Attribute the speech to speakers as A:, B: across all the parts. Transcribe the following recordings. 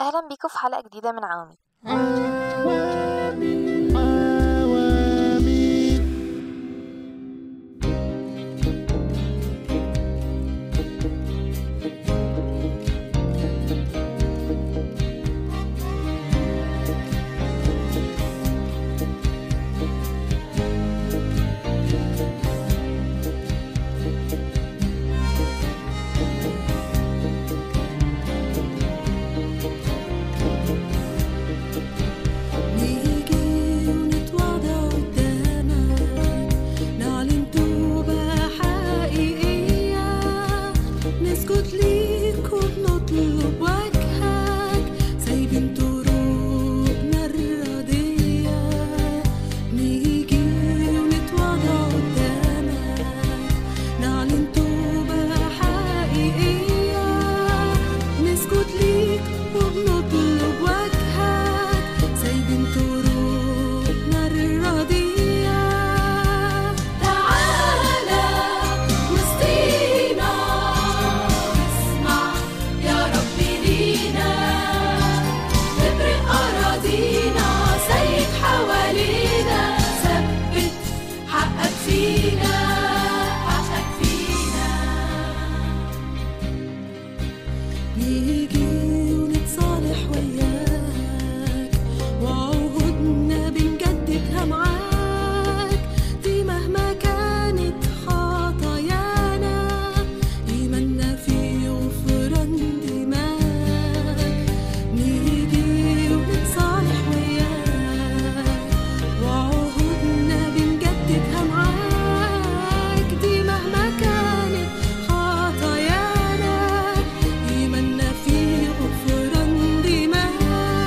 A: أهلا بيكم في حلقة جديدة من عوامي
B: نيجي ونتواضع قدامك نعلن توبة حقيقية نسكت ليك وبنطلب وجهك سايبين طرقنا الردية نيجي ونتواضع قدامك نعلن توبة حقيقية نسكت ليك وبنطلب وجهك سايبين طرقنا الردية تعالى وسطينا اسمع يا رب لينا ابرق أراضينا سيد حوالينا ثبت حقك فينا حقك فينا نيجي ونتصالح وياك وعهودنا بنجددها معاك دي مهما كانت خطايانا إيماننا في غفران دماغك نيجي ونتصالح وياك وعهودنا بنجددها معاك دي مهما كانت خطايانا إيماننا في غفران دماغك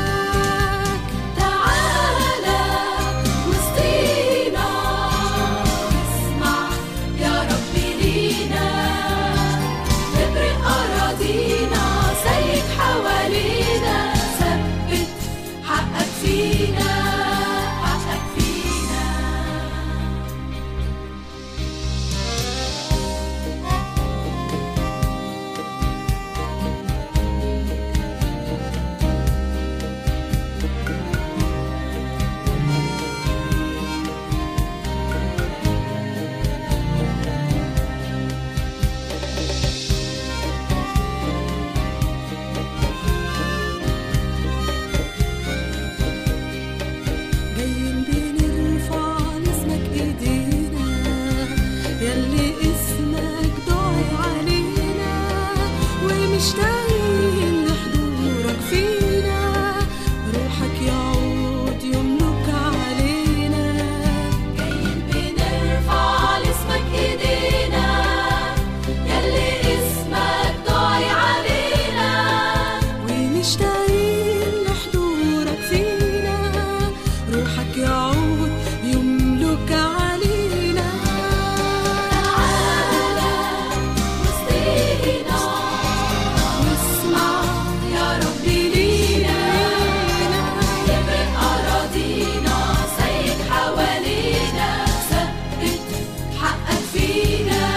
B: تعالى وسطينا اسمع يا رب لينا ابرق أراضينا سيد حوالينا ثبت حقك فينا حقك فينا جايين بنرفع لاسمك ايدينا ياللي اسمك دعي علينا ومشتاقين لحضورك فينا روحك يعود يملك علينا جايين بنرفع لاسمك ايدينا ياللي اسمك دعي علينا ومشتاقين لحضورك فينا روحك يعود يملك علينا تعالى وسطينا واسمع يا رب لينا ابرق أراضينا سيد حوالينا ثبت حقك فينا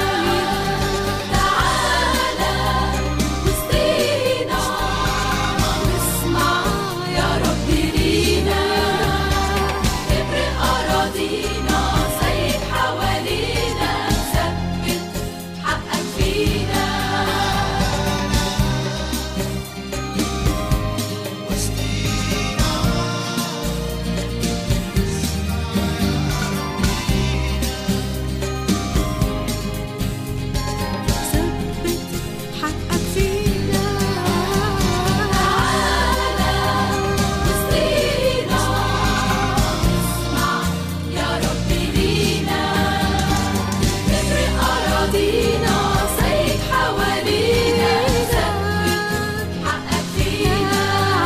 B: تعالى وسطينا واسمع يا رب لينا ابرق أراضينا سيد حوالينا ثبت حقك فينا ثبت حقك فينا تعالى وسطينا اسمع يا رب لينا ابرق أراضينا سيد حوالينا ثبت حقك فينا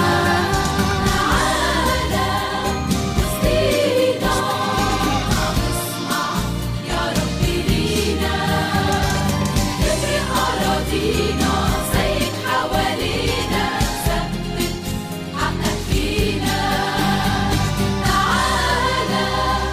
B: تعالى وسطينا اسمع يا رب لينا ابرق أراضينا سيد حوالينا ثبت حقك فينا تعالى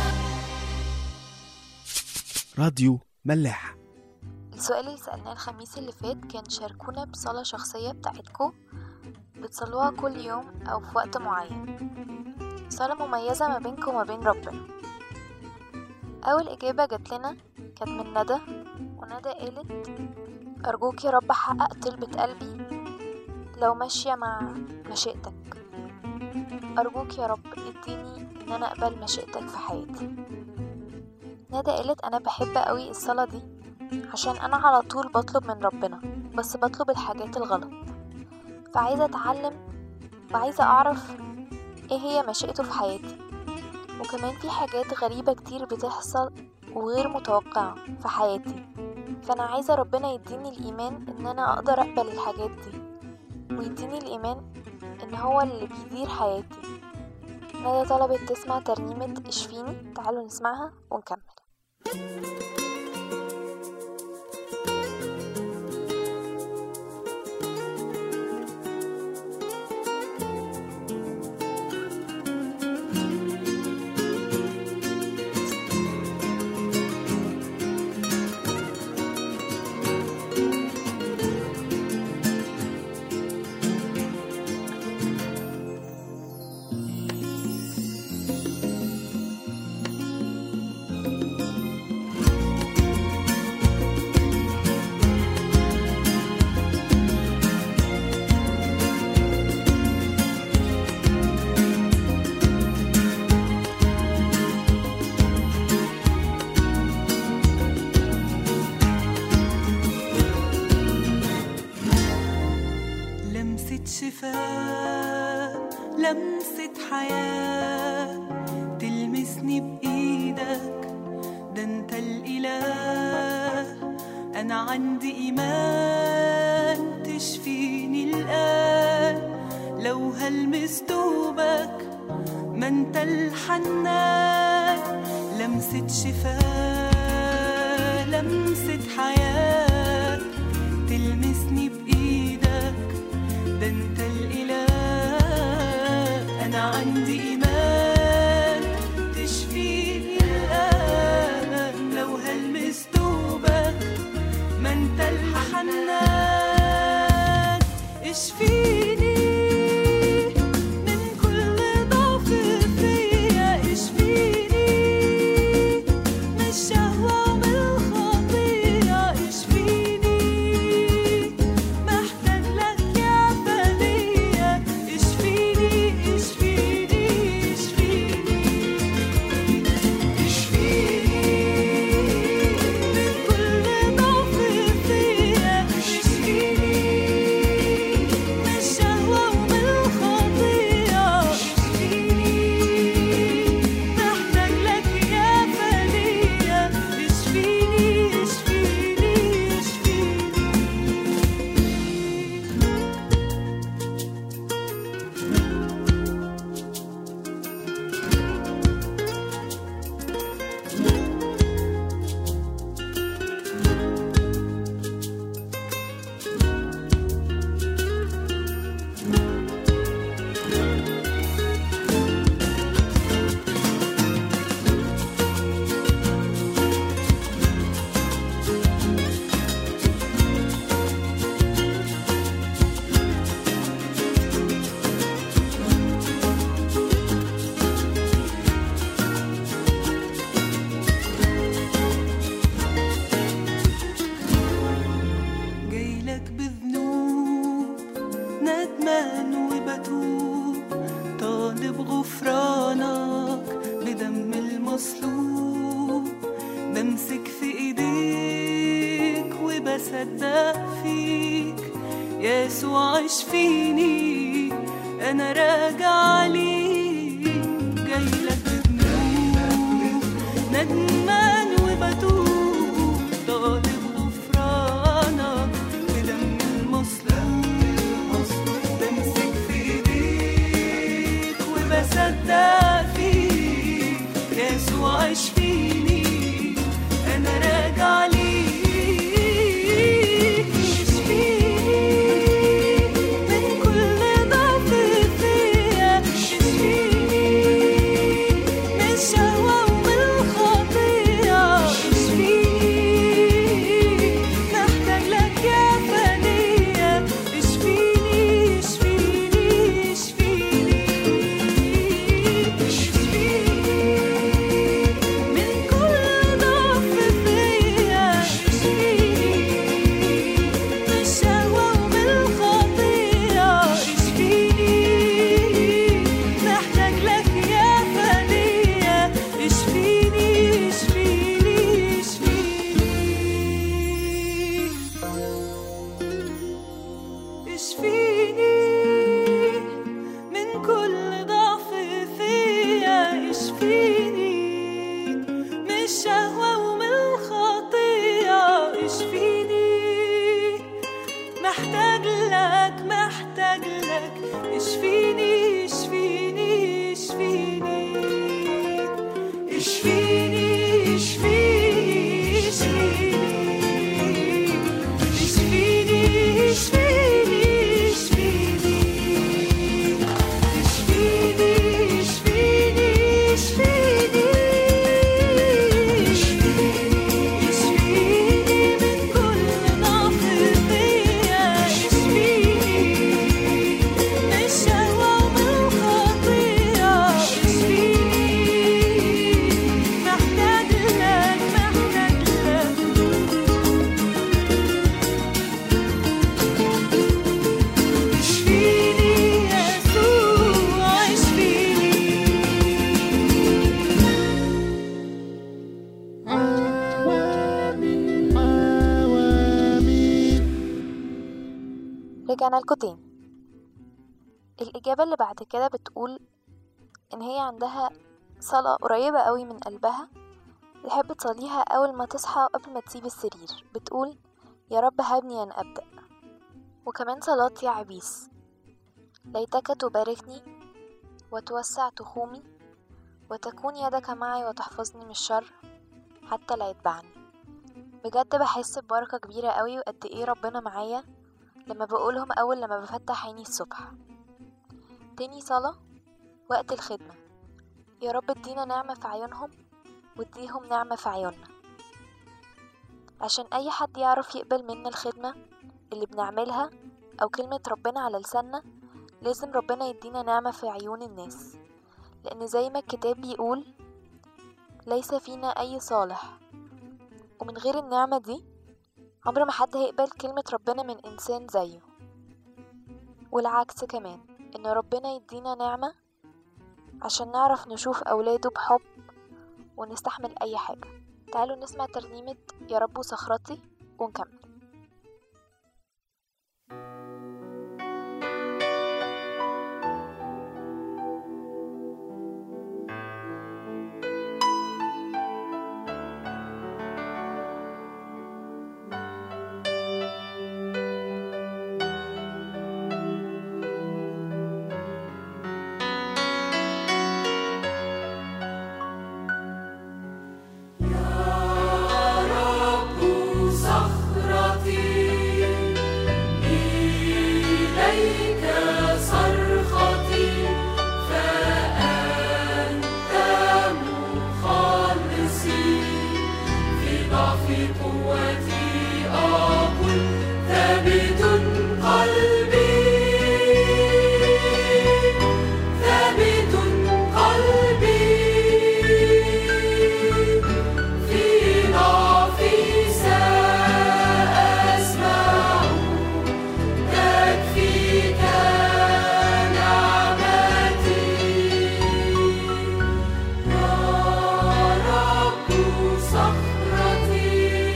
C: راديو ملاح
A: السؤال اللي سألناه الخميس اللي فات كان شاركونا بصلاة شخصية بتاعتكم بتصلوها كل يوم أو في وقت معين صلاة مميزة ما بينك وما بين ربنا أول إجابة جات لنا كانت من ندى وندى قالت أرجوك يا رب حقق طلبة قلبي لو ماشية مع مشيئتك أرجوك يا رب اديني إن أنا أقبل مشيئتك في حياتي ندى قالت أنا بحب قوي الصلاة دي عشان أنا على طول بطلب من ربنا بس بطلب الحاجات الغلط فعايزة أتعلم وعايزة أعرف إيه هي مشيئته في حياتي وكمان في حاجات غريبة كتير بتحصل وغير متوقعة في حياتي فأنا عايزة ربنا يديني الإيمان إن أنا أقدر أقبل الحاجات دي ويديني الإيمان إن هو اللي بيدير حياتي ندى طلبت تسمع ترنيمة اشفيني تعالوا نسمعها ونكمل
D: لمسة شفاء لمسة حياة تلمسني بإيدك ده انت الإله أنا عندي إيمان تشفيني الآن لو هلمس دوبك ما انت الحنان لمسة شفاء لمسة حياة تلمسني بإيدك ده انت الإله أنا عندي إيمان تشفيني الآن لو هلمس دوبك ما انت الحنان اشفيني من كل ضعف فيا اشفيني من الشهوة ومن الخطية اشفيني محتاج لك يا فدية اشفيني اشفيني اشفيني اشفيني من كل ضعف فيا اشفيني من الشهوة ومن الخطية اشفيني محتاج لك يا فدية اشفيني اشفيني اشفيني جايلك بذنوب ندمان وبتوب طالب غفرانك بدم المصلوب بمسك في ايديك وبصدق فيك يسوع اشفيني انا راجع ليك جايلك بذنوب ندمان وبتوب طالب غفرانك بدم المصلوب بمسك في ايديك وبصدق فيك يسوع اشفيني انا راجع ليك اشفيني من كل ضعف فيا اشفيني من الشهوة ومن الخطية اشفيني محتاج لك يا فدية اشفيني اشفيني
A: لكم تاني الإجابة اللي بعد كده بتقول إن هي عندها صلاة قريبة قوي من قلبها تحب تصليها أول ما تصحى قبل ما تسيب السرير بتقول يا رب هبني أن أبدأ وكمان صلاة يا عبيس ليتك تباركني وتوسع تخومي وتكون يدك معي وتحفظني من الشر حتى لا يتبعني بجد بحس ببركة كبيرة قوي وقد ايه ربنا معايا لما بقولهم أول لما بفتح عيني الصبح تاني صلاة وقت الخدمة يا رب ادينا نعمة في عيونهم واديهم نعمة في عيوننا عشان أي حد يعرف يقبل منا الخدمة اللي بنعملها أو كلمة ربنا على لساننا لازم ربنا يدينا نعمة في عيون الناس لأن زي ما الكتاب بيقول ليس فينا أي صالح ومن غير النعمة دي عمر ما حد هيقبل كلمة ربنا من إنسان زيه والعكس كمان إن ربنا يدينا نعمة عشان نعرف نشوف أولاده بحب ونستحمل أي حاجة تعالوا نسمع ترنيمة يا رب صخرتي ونكمل
B: إليك صرختي فأنت مخلصي في ضعف قوتي أقول ثابت قلبي ثابت قلبي في ضعفي سأسمع تكفيك نعمتي يا رب صخرتي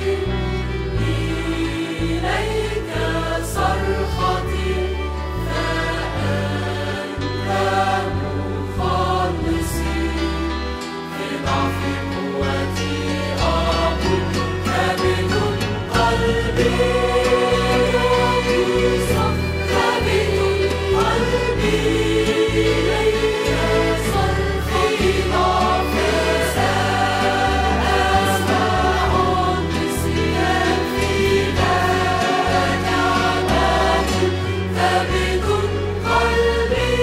B: إليك صرختي فأنت مخلصي في ضعف قوتي أقول ثابت قلبي ثابت قلبي إليك صرخي ضعف سأسمع نسيان في نعمة ثابت قلبي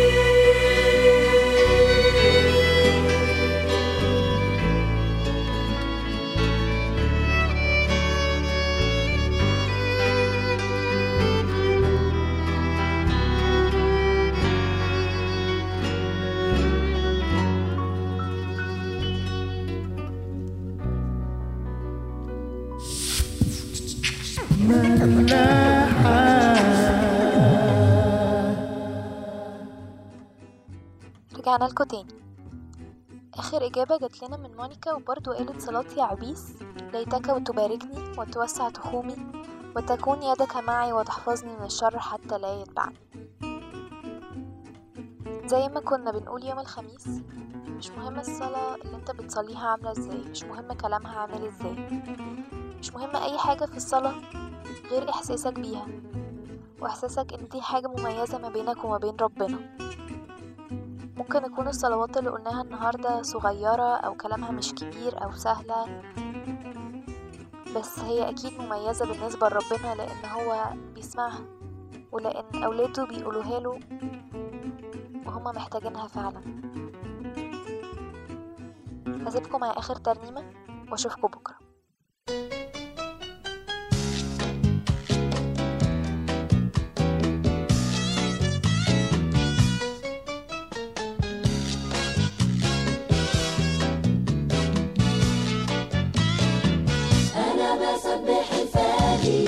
A: رجعنا لكم تاني آخر إجابة جات لنا من مونيكا وبرضو قالت صلاة يا عبيس ليتك وتباركني وتوسع تخومي وتكون يدك معي وتحفظني من الشر حتى لا يتبعني زي ما كنا بنقول يوم الخميس مش مهم الصلاة اللي انت بتصليها عاملة ازاي مش مهم كلامها عامل ازاي مش مهم اي حاجة في الصلاة غير احساسك بيها واحساسك ان دي حاجة مميزة ما بينك وما بين ربنا ممكن يكون الصلوات اللي قلناها النهاردة صغيرة أو كلامها مش كبير أو سهلة بس هي أكيد مميزة بالنسبة لربنا لأن هو بيسمعها ولأن أولاده بيقولوها له وهما محتاجينها فعلا هسيبكم مع آخر ترنيمة وأشوفكم بكرة
B: أنا بسبح الفادي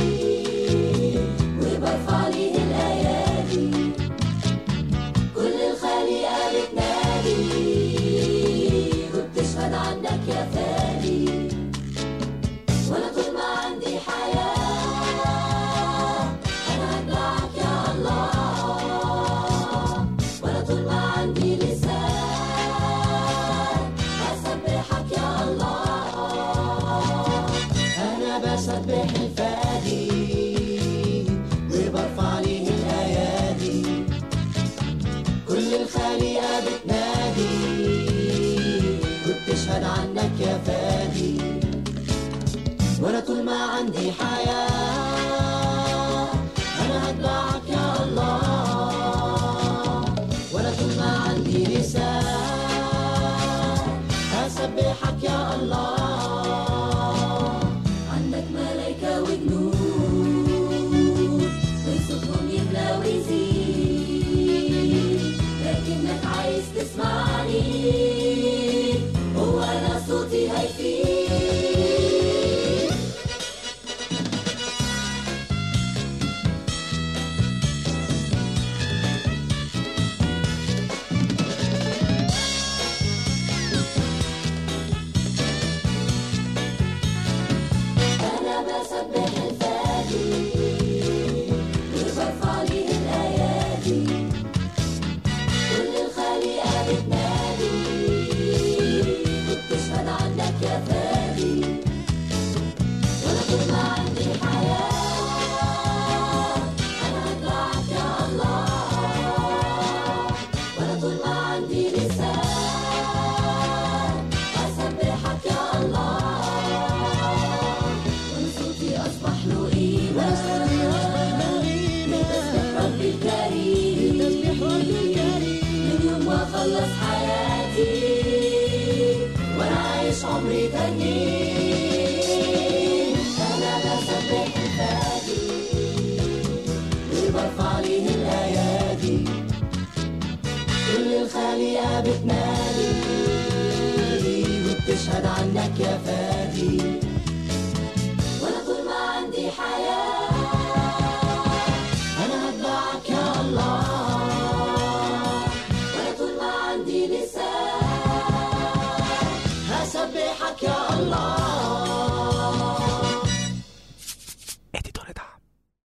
B: وبرفع ليه الأيادي كل الخليقة بتنادي وبتشهد عنك يا فادي
E: الخليقة بتنادي وبتشهد عنك يا فادي وانا طول ما عندي حياة انا هتبعك يا الله وانا طول ما عندي لسان هسبحك يا الله
B: عندك ملايكة وجنود من صوتهم يملى ويزيد لكنك عايز تسمعني هو أنا صوتي هيفيد أنا بسبح الفادي وبرفع ليه الأيادي كل الخليقة بتنادي وبتشهد عنك يا فادي وأنا طول ما عندي حياة أنا هتبعك يا الله وأنا طول ما عندي لسان أسبحك يا الله وأنا صوتي أصبح له قيمة لتسبيح ربي الكريم من يوم ما خلص حياتي وأنا عايش عمري تاني أنا بسبح الفادي
E: وبرفع ليه الايادي كل الخليقة بتنادي وبتشهد عنك يا فادي
B: وأنا طول ما عندي حياة
E: انا هتبعك يا الله
B: وأنا طول ما عندي لسان
E: هسبحك يا الله